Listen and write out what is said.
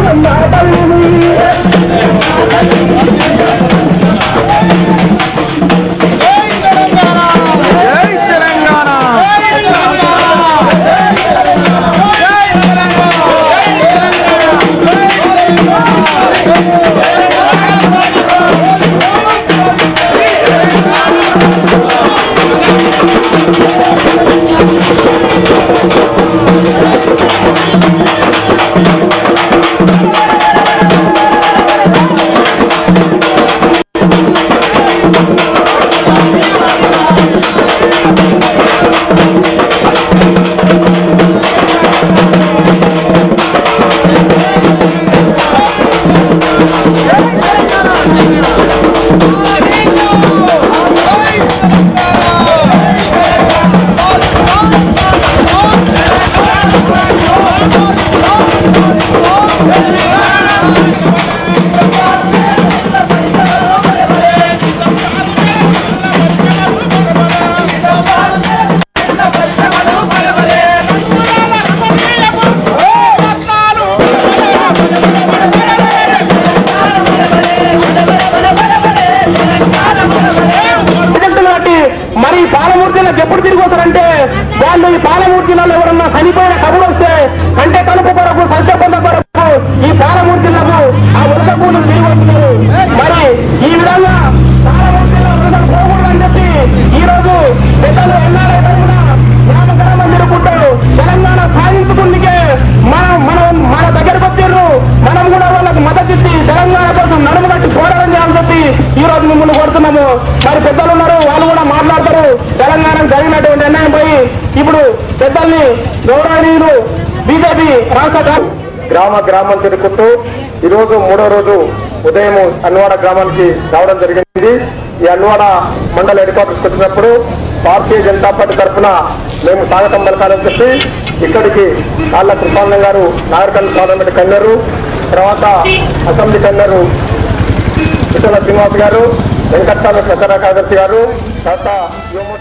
జై తెలంగాణ నాటి మరి ఈ పాలమూర్తిలకు ఎప్పుడు తిరిగి వస్తారంటే వాళ్ళు ఈ పాలమూర్తిలలో ఎవరన్నా చనిపోయిన కబురు వస్తే కంటే కలుపు కొరకు సంచబంధ కొరకు ఈ పాలమూర్తిలకు ఆ వృధ పూలు తిరిగి వస్తున్నారు మరి ఈ విధంగా పాలమూర్తిలో వృధం పోకూడదని చెప్పి ఈ రోజు పెద్దలు ఎన్ఆర్ఐ తరఫున గ్రామ గ్రామం తిరుగుకుంటూ తెలంగాణ సాధించుకుందుకే మనం మనం మన దగ్గరకు వచ్చారు మనం కూడా వాళ్ళకు మద్దతు ఇచ్చి తెలంగాణ కోసం నడుము కట్టి పోరాటం చేయాలని చెప్పి ఈ రోజు మిమ్మల్ని కోరుతున్నాము మరి పెద్దలు ఉన్నారు వాళ్ళు కూడా మాట్లాడతారు తెలంగాణ జరిగినటువంటి నిర్ణయం పోయి ఇప్పుడు పెద్దల్ని గౌరవనీయులు బీజేపీ రాష్ట్ర కా- గ్రామ గ్రామం తిరుగుతూ ఈరోజు మూడో రోజు ఉదయం అన్వాడ గ్రామానికి రావడం జరిగింది ఈ అన్వాడ మండల హెడ్ క్వార్టర్స్కి వచ్చినప్పుడు భారతీయ జనతా పార్టీ తరఫున మేము స్వాగతం పలకాలని చెప్పి ఇక్కడికి కాళ్ళ కృపానందం గారు నాగరికల్ పార్లమెంట్ కన్నారు తర్వాత అసెంబ్లీ కన్నారు విఠల శ్రీనివాస్ గారు వెంకటస్వామి ప్రచార కార్యదర్శి గారు తర్వాత యువమోర్చా